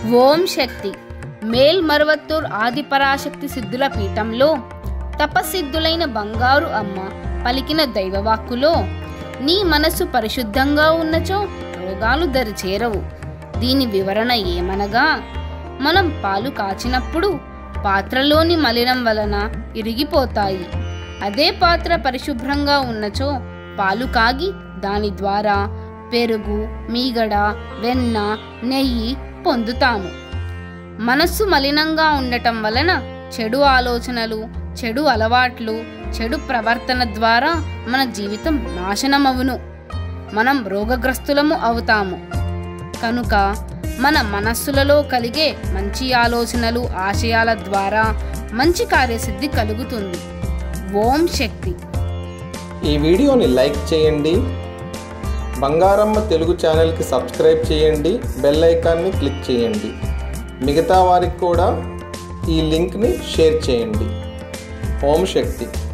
ఓం శక్తి male మరువత్తూర్ Adiparashakti సిద్ధుల పీఠంలో తపసిద్ధులైన బంగారు అమ్మ పలికిన దైవవాక్కులో నీ మనస్సు పరిశుద్ధంగా ఉన్నచో రోగాలు దరిచేరవు దీని వివరణ ఏమనగా మనం పాలు కాచినప్పుడు పాత్రలోని మలినం వలన ఇరిగిపోతాయి అదే పాత్ర పరిశుభ్రంగా ఉన్నచో పాలు కాగి దాని ద్వారా పెరుగు మీగడ వెన్న నెయ్యి పొందుతాము మనస్సు మలినంగా ఉండటం వలన చెడు ఆలోచనలు చెడు అలవాట్లు చెడు ప్రవర్తన ద్వారా మన జీవితం నాశనమవును మనం రోగగ్రస్తులము అవుతాము కనుక మన మనస్సులలో కలిగే మంచి ఆలోచనలు ఆశయాల ద్వారా మంచి కార్యసిద్ధి కలుగుతుంది ఓం శక్తి ఈ వీడియోని లైక్ చేయండి బంగారమ్మ తెలుగు ఛానల్కి సబ్స్క్రైబ్ చేయండి బెల్ ఐకాన్ని క్లిక్ చేయండి మిగతా వారికి కూడా ఈ లింక్ని షేర్ చేయండి ఓం శక్తి